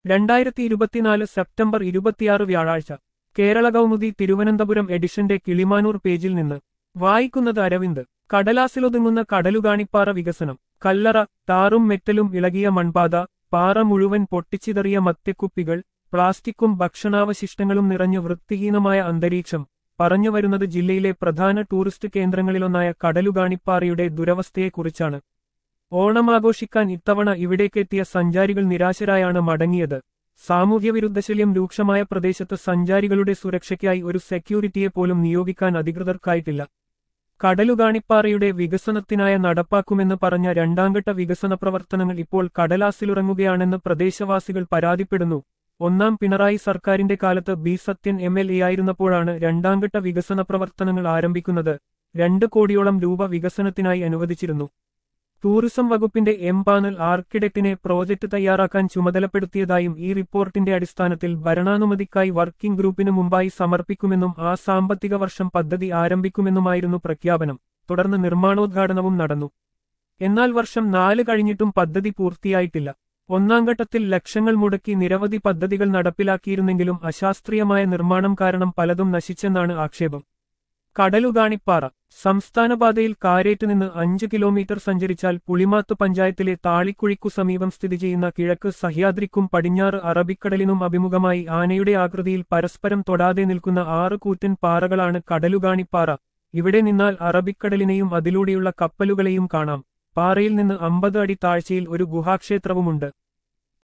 രണ്ടായിരത്തി ഇരുപത്തിനാല് സെപ്റ്റംബർ ഇരുപത്തിയാറ് വ്യാഴാഴ്ച കേരള കൗമുദി തിരുവനന്തപുരം എഡിഷന്റെ കിളിമാനൂർ പേജിൽ നിന്ന് വായിക്കുന്നത് അരവിന്ദ് കടലാസിലൊതുങ്ങുന്ന കടലുകാണിപ്പാറ വികസനം കല്ലറ ടാറും മെറ്റലും ഇളകിയ മൺപാത പാറ മുഴുവൻ പൊട്ടിച്ചിതറിയ മദ്യക്കുപ്പികൾ പ്ലാസ്റ്റിക്കും ഭക്ഷണാവശിഷ്ടങ്ങളും നിറഞ്ഞ വൃത്തിഹീനമായ അന്തരീക്ഷം പറഞ്ഞുവരുന്നത് ജില്ലയിലെ പ്രധാന ടൂറിസ്റ്റ് കേന്ദ്രങ്ങളിലൊന്നായ കടലുകാണിപ്പാറയുടെ ദുരവസ്ഥയെക്കുറിച്ചാണ് ഓണമാഘോഷിക്കാൻ ഇത്തവണ ഇവിടേക്കെത്തിയ സഞ്ചാരികൾ നിരാശരായാണ് മടങ്ങിയത് സാമൂഹ്യവിരുദ്ധശല്യം രൂക്ഷമായ പ്രദേശത്ത് സഞ്ചാരികളുടെ സുരക്ഷയ്ക്കായി ഒരു സെക്യൂരിറ്റിയെ പോലും നിയോഗിക്കാൻ അധികൃതർക്കായിട്ടില്ല കടലുകാണിപ്പാറയുടെ വികസനത്തിനായ നടപ്പാക്കുമെന്ന് പറഞ്ഞ രണ്ടാംഘട്ട വികസന പ്രവർത്തനങ്ങൾ ഇപ്പോൾ കടലാസിലുറങ്ങുകയാണെന്ന് പ്രദേശവാസികൾ പരാതിപ്പെടുന്നു ഒന്നാം പിണറായി സർക്കാരിന്റെ കാലത്ത് B Sathyan M L A ആയിരുന്നപ്പോഴാണ് രണ്ടാംഘട്ട വികസന പ്രവർത്തനങ്ങൾ ആരംഭിക്കുന്നത് രണ്ട് കോടിയോളം രൂപ വികസനത്തിനായി അനുവദിച്ചിരുന്നു ടൂറിസം വകുപ്പിന്റെ എം പാനൽ ആർക്കിടെക്റ്റിനെ പ്രോജക്ട് തയ്യാറാക്കാൻ ചുമതലപ്പെടുത്തിയതായും ഈ റിപ്പോർട്ടിന്റെ അടിസ്ഥാനത്തിൽ ഭരണാനുമതിക്കായി വർക്കിംഗ് ഗ്രൂപ്പിന് മുമ്പായി സമർപ്പിക്കുമെന്നും ആ സാമ്പത്തിക വർഷം പദ്ധതി ആരംഭിക്കുമെന്നുമായിരുന്നു പ്രഖ്യാപനം തുടർന്ന് നിർമ്മാണോദ്ഘാടനവും നടന്നു എന്നാൽ വർഷം നാല് കഴിഞ്ഞിട്ടും പദ്ധതി പൂർത്തിയായിട്ടില്ല ഒന്നാം ഘട്ടത്തിൽ ലക്ഷങ്ങൾ മുടക്കി നിരവധി പദ്ധതികൾ നടപ്പിലാക്കിയിരുന്നെങ്കിലും അശാസ്ത്രീയമായ നിർമ്മാണം കാരണം പലതും നശിച്ചെന്നാണ് ആക്ഷേപം കടലുകാണിപ്പാറ സംസ്ഥാനപാതയിൽ കാരേറ്റ് നിന്ന് അഞ്ച് കിലോമീറ്റർ സഞ്ചരിച്ചാൽ പുളിമാത്ത് പഞ്ചായത്തിലെ താളിക്കുഴിക്കു സമീപം സ്ഥിതി ചെയ്യുന്ന കിഴക്ക് സഹ്യാദ്രിക്കും പടിഞ്ഞാറ് അറബിക്കടലിനും അഭിമുഖമായി ആനയുടെ ആകൃതിയിൽ പരസ്പരം തൊടാതെ നിൽക്കുന്ന ആറ് കൂറ്റൻ പാറകളാണ് കടലുകാണിപ്പാറ ഇവിടെ നിന്നാൽ അറബിക്കടലിനെയും അതിലൂടെയുള്ള കപ്പലുകളെയും കാണാം പാറയിൽ നിന്ന് അമ്പത് അടി താഴ്ചയിൽ ഒരു ഗുഹാക്ഷേത്രവുമുണ്ട്